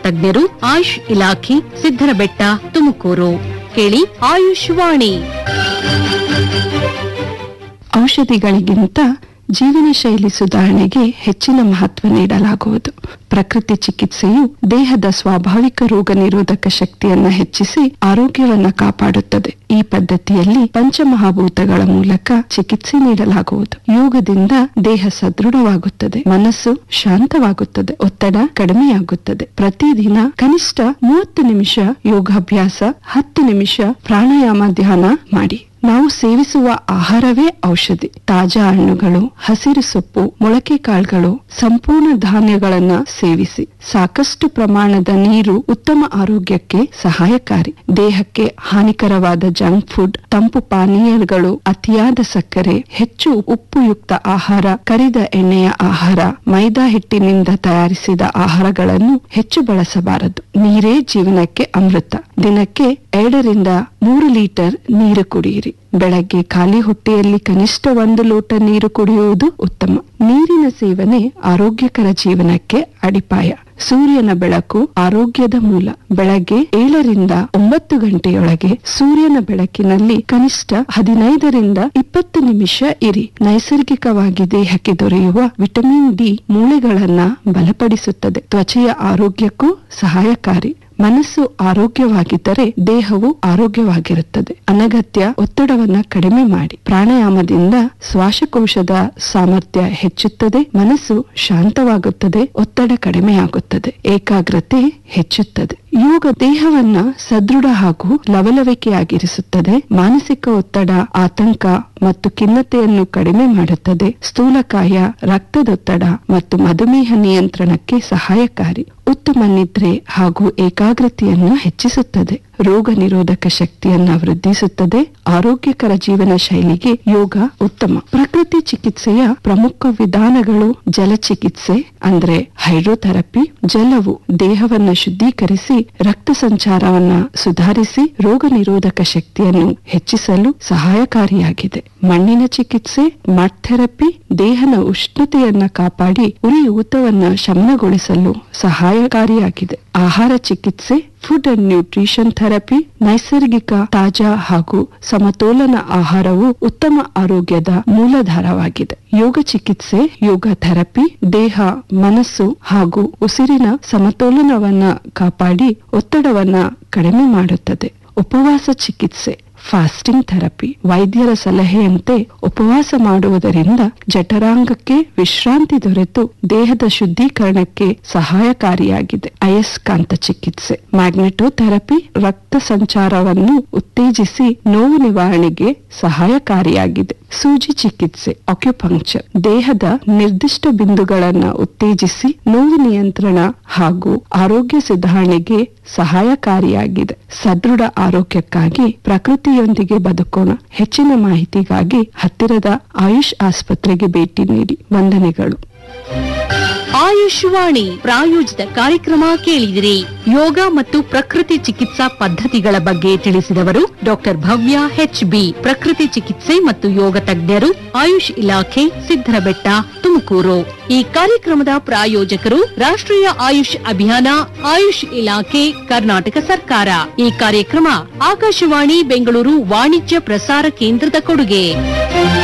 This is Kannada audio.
ತಜ್ಞರು ಆಯುಷ್ ಇಲಾಖೆ ಸಿದ್ದರಬೆಟ್ಟ ತುಮಕೂರು ಕೇಳಿ ಆಯುಷ್ ವಾಣಿ ಔಷಧಿಗಳಿಗಿಂತ ಜೀವನ ಶೈಲಿ ಸುಧಾರಣೆಗೆ ಹೆಚ್ಚಿನ ಮಹತ್ವ ನೀಡಲಾಗುವುದು ಪ್ರಕೃತಿ ಚಿಕಿತ್ಸೆಯು ದೇಹದ ಸ್ವಾಭಾವಿಕ ರೋಗ ನಿರೋಧಕ ಶಕ್ತಿಯನ್ನ ಹೆಚ್ಚಿಸಿ ಆರೋಗ್ಯವನ್ನ ಕಾಪಾಡುತ್ತದೆ ಈ ಪದ್ಧತಿಯಲ್ಲಿ ಪಂಚಮಹಾಭೂತಗಳ ಮೂಲಕ ಚಿಕಿತ್ಸೆ ನೀಡಲಾಗುವುದು ಯೋಗದಿಂದ ದೇಹ ಸದೃಢವಾಗುತ್ತದೆ ಮನಸ್ಸು ಶಾಂತವಾಗುತ್ತದೆ ಒತ್ತಡ ಕಡಿಮೆಯಾಗುತ್ತದೆ ಪ್ರತಿದಿನ ಕನಿಷ್ಠ ಮೂವತ್ತು ನಿಮಿಷ ಯೋಗಾಭ್ಯಾಸ ಹತ್ತು ನಿಮಿಷ ಪ್ರಾಣಾಯಾಮ ಧ್ಯಾನ ಮಾಡಿ ನಾವು ಸೇವಿಸುವ ಆಹಾರವೇ ಔಷಧಿ ತಾಜಾ ಹಣ್ಣುಗಳು ಹಸಿರು ಸೊಪ್ಪು ಮೊಳಕೆ ಕಾಳುಗಳು ಸಂಪೂರ್ಣ ಧಾನ್ಯಗಳನ್ನ ಸೇವಿಸಿ ಸಾಕಷ್ಟು ಪ್ರಮಾಣದ ನೀರು ಉತ್ತಮ ಆರೋಗ್ಯಕ್ಕೆ ಸಹಾಯಕಾರಿ ದೇಹಕ್ಕೆ ಹಾನಿಕರವಾದ ಜಂಕ್ ಫುಡ್ ತಂಪು ಪಾನೀಯಗಳು ಅತಿಯಾದ ಸಕ್ಕರೆ ಹೆಚ್ಚು ಉಪ್ಪುಯುಕ್ತ ಆಹಾರ ಕರಿದ ಎಣ್ಣೆಯ ಆಹಾರ ಮೈದಾ ಹಿಟ್ಟಿನಿಂದ ತಯಾರಿಸಿದ ಆಹಾರಗಳನ್ನು ಹೆಚ್ಚು ಬಳಸಬಾರದು ನೀರೇ ಜೀವನಕ್ಕೆ ಅಮೃತ ದಿನಕ್ಕೆ ಎರಡರಿಂದ ಮೂರು ಲೀಟರ್ ನೀರು ಕುಡಿಯಿರಿ ಬೆಳಗ್ಗೆ ಖಾಲಿ ಹೊಟ್ಟೆಯಲ್ಲಿ ಕನಿಷ್ಠ ಒಂದು ಲೋಟ ನೀರು ಕುಡಿಯುವುದು ಉತ್ತಮ ನೀರಿನ ಸೇವನೆ ಆರೋಗ್ಯಕರ ಜೀವನಕ್ಕೆ ಅಡಿಪಾಯ ಸೂರ್ಯನ ಬೆಳಕು ಆರೋಗ್ಯದ ಮೂಲ ಬೆಳಗ್ಗೆ ಏಳರಿಂದ ಒಂಬತ್ತು ಗಂಟೆಯೊಳಗೆ ಸೂರ್ಯನ ಬೆಳಕಿನಲ್ಲಿ ಕನಿಷ್ಠ ಹದಿನೈದರಿಂದ ಇಪ್ಪತ್ತು ನಿಮಿಷ ಇರಿ ನೈಸರ್ಗಿಕವಾಗಿ ದೇಹಕ್ಕೆ ದೊರೆಯುವ ವಿಟಮಿನ್ ಡಿ ಮೂಳೆಗಳನ್ನ ಬಲಪಡಿಸುತ್ತದೆ ತ್ವಚೆಯ ಆರೋಗ್ಯಕ್ಕೂ ಸಹಾಯಕಾರಿ ಮನಸ್ಸು ಆರೋಗ್ಯವಾಗಿದ್ದರೆ ದೇಹವು ಆರೋಗ್ಯವಾಗಿರುತ್ತದೆ ಅನಗತ್ಯ ಒತ್ತಡವನ್ನ ಕಡಿಮೆ ಮಾಡಿ ಪ್ರಾಣಾಯಾಮದಿಂದ ಶ್ವಾಸಕೋಶದ ಸಾಮರ್ಥ್ಯ ಹೆಚ್ಚುತ್ತದೆ ಮನಸ್ಸು ಶಾಂತವಾಗುತ್ತದೆ ಒತ್ತಡ ಕಡಿಮೆಯಾಗುತ್ತದೆ ಏಕಾಗ್ರತೆ ಹೆಚ್ಚುತ್ತದೆ ಯೋಗ ದೇಹವನ್ನ ಸದೃಢ ಹಾಗೂ ಲವಲವಿಕೆಯಾಗಿರಿಸುತ್ತದೆ ಮಾನಸಿಕ ಒತ್ತಡ ಆತಂಕ ಮತ್ತು ಖಿನ್ನತೆಯನ್ನು ಕಡಿಮೆ ಮಾಡುತ್ತದೆ ಸ್ಥೂಲಕಾಯ ರಕ್ತದೊತ್ತಡ ಮತ್ತು ಮಧುಮೇಹ ನಿಯಂತ್ರಣಕ್ಕೆ ಸಹಾಯಕಾರಿ ಉತ್ತಮ ನಿದ್ರೆ ಹಾಗೂ ಏಕಾಗ್ರತೆಯನ್ನು ಹೆಚ್ಚಿಸುತ್ತದೆ ರೋಗ ನಿರೋಧಕ ಶಕ್ತಿಯನ್ನ ವೃದ್ಧಿಸುತ್ತದೆ ಆರೋಗ್ಯಕರ ಜೀವನ ಶೈಲಿಗೆ ಯೋಗ ಉತ್ತಮ ಪ್ರಕೃತಿ ಚಿಕಿತ್ಸೆಯ ಪ್ರಮುಖ ವಿಧಾನಗಳು ಜಲಚಿಕಿತ್ಸೆ ಅಂದ್ರೆ ಹೈಡ್ರೋಥೆರಪಿ ಜಲವು ದೇಹವನ್ನ ಶುದ್ಧೀಕರಿಸಿ ರಕ್ತ ಸಂಚಾರವನ್ನ ಸುಧಾರಿಸಿ ರೋಗ ನಿರೋಧಕ ಶಕ್ತಿಯನ್ನು ಹೆಚ್ಚಿಸಲು ಸಹಾಯಕಾರಿಯಾಗಿದೆ ಮಣ್ಣಿನ ಚಿಕಿತ್ಸೆ ಮಡ್ ಥೆರಪಿ ದೇಹದ ಉಷ್ಣತೆಯನ್ನ ಕಾಪಾಡಿ ಉರಿಯೂತವನ್ನ ಶಮನಗೊಳಿಸಲು ಸಹಾಯಕಾರಿಯಾಗಿದೆ ಆಹಾರ ಚಿಕಿತ್ಸೆ ಫುಡ್ ಅಂಡ್ ನ್ಯೂಟ್ರಿಷನ್ ಥೆರಪಿ ನೈಸರ್ಗಿಕ ತಾಜಾ ಹಾಗೂ ಸಮತೋಲನ ಆಹಾರವು ಉತ್ತಮ ಆರೋಗ್ಯದ ಮೂಲಾಧಾರವಾಗಿದೆ ಯೋಗ ಚಿಕಿತ್ಸೆ ಯೋಗ ಥೆರಪಿ ದೇಹ ಮನಸ್ಸು ಹಾಗೂ ಉಸಿರಿನ ಸಮತೋಲನವನ್ನ ಕಾಪಾಡಿ ಒತ್ತಡವನ್ನ ಕಡಿಮೆ ಮಾಡುತ್ತದೆ ಉಪವಾಸ ಚಿಕಿತ್ಸೆ ಫಾಸ್ಟಿಂಗ್ ಥೆರಪಿ ವೈದ್ಯರ ಸಲಹೆಯಂತೆ ಉಪವಾಸ ಮಾಡುವುದರಿಂದ ಜಠರಾಂಗಕ್ಕೆ ವಿಶ್ರಾಂತಿ ದೊರೆತು ದೇಹದ ಶುದ್ಧೀಕರಣಕ್ಕೆ ಸಹಾಯಕಾರಿಯಾಗಿದೆ ಅಯಸ್ಕಾಂತ ಚಿಕಿತ್ಸೆ ಮ್ಯಾಗ್ನೆಟೋಥೆರಪಿ ರಕ್ತ ಸಂಚಾರವನ್ನು ಉತ್ತೇಜಿಸಿ ನೋವು ನಿವಾರಣೆಗೆ ಸಹಾಯಕಾರಿಯಾಗಿದೆ ಸೂಜಿ ಚಿಕಿತ್ಸೆ ಆಕ್ಯುಪಂಕ್ಚರ್ ದೇಹದ ನಿರ್ದಿಷ್ಟ ಬಿಂದುಗಳನ್ನ ಉತ್ತೇಜಿಸಿ ನೋವು ನಿಯಂತ್ರಣ ಹಾಗೂ ಆರೋಗ್ಯ ಸುಧಾರಣೆಗೆ ಸಹಾಯಕಾರಿಯಾಗಿದೆ ಸದೃಢ ಆರೋಗ್ಯಕ್ಕಾಗಿ ಪ್ರಕೃತಿಯೊಂದಿಗೆ ಬದುಕೋಣ ಹೆಚ್ಚಿನ ಮಾಹಿತಿಗಾಗಿ ಹತ್ತಿರದ ಆಯುಷ್ ಆಸ್ಪತ್ರೆಗೆ ಭೇಟಿ ನೀಡಿ ವಂದನೆಗಳು ಆಯುಷ್ ವಾಣಿ ಪ್ರಾಯೋಜಿತ ಕಾರ್ಯಕ್ರಮ ಕೇಳಿದಿರಿ ಯೋಗ ಮತ್ತು ಪ್ರಕೃತಿ ಚಿಕಿತ್ಸಾ ಪದ್ಧತಿಗಳ ಬಗ್ಗೆ ತಿಳಿಸಿದವರು ಡಾಕ್ಟರ್ ಭವ್ಯ ಎಚ್ ಬಿ ಪ್ರಕೃತಿ ಚಿಕಿತ್ಸೆ ಮತ್ತು ಯೋಗ ತಜ್ಞರು ಆಯುಷ್ ಇಲಾಖೆ ಸಿದ್ದರಬೆಟ್ಟ ತುಮಕೂರು ಈ ಕಾರ್ಯಕ್ರಮದ ಪ್ರಾಯೋಜಕರು ರಾಷ್ಟ್ರೀಯ ಆಯುಷ್ ಅಭಿಯಾನ ಆಯುಷ್ ಇಲಾಖೆ ಕರ್ನಾಟಕ ಸರ್ಕಾರ ಈ ಕಾರ್ಯಕ್ರಮ ಆಕಾಶವಾಣಿ ಬೆಂಗಳೂರು ವಾಣಿಜ್ಯ ಪ್ರಸಾರ ಕೇಂದ್ರದ ಕೊಡುಗೆ